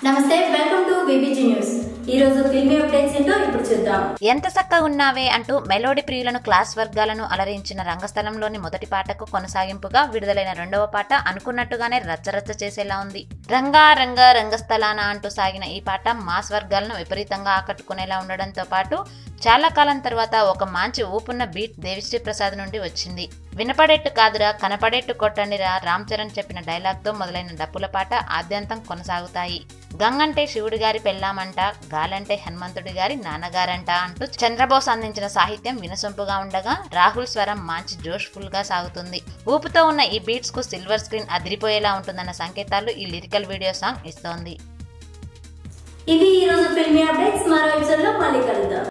నమస్తే welcome to BBG news ఈ రోజు ఫిల్మీ అప్డేట్స్ ఏంటో ఇప్పుడు చూద్దాం ఎంత చక్కగా ఉన్నావే అంటూ మెలోడీ ప్రియులను క్లాస్ వర్గాలను అలరించిన రంగస్థలంలోని మొదటి పాటకు కొనసాగింపుగా విడుదలైన రెండవ పాట అనుకున్నట్టుగానే రచ్చరచ్చ చేసేలా ఉంది రంగా రంగ రంగస్థలాన అంటూ సాగిన ఈ పాట మాస్ వర్గాలను విపరీతంగా ఆకట్టుకునేలా ఉండడంతో పాటు చాలా కాలం తర్వాత ఒక మంచి ఊపున్న బీట్ దేవిశ్రీ ప్రసాద్ నుండి వచ్చింది వినపడేట్టు కాదురా కనపడేట్టు కొట్టండిరా రామ్ చరణ్ చెప్పిన డైలాగ్తో మొదలైన డప్పుల పాట ఆద్యంతం కొనసాగుతాయి గంగంటే శివుడి గారి పెళ్ళామంట గాలంటే హనుమంతుడి గారి నాన్నగారంట అంటూ చంద్రబోస్ అందించిన సాహిత్యం వినసొంపుగా ఉండగా రాహుల్ స్వరం మంచి జోష్ఫుల్ గా సాగుతుంది ఊపుతో ఉన్న ఈ బీట్స్ కు సిల్వర్ స్క్రీన్ అదిరిపోయేలా ఉంటుందన్న సంకేతాలు ఈ లిరికల్ వీడియో సాంగ్ ఇస్తోంది ఇవి ఈ రోజు ఫిల్మీ అప్డేట్స్ మరో ఎపిసోడ్ లో మళ్ళీ కలుద్దాం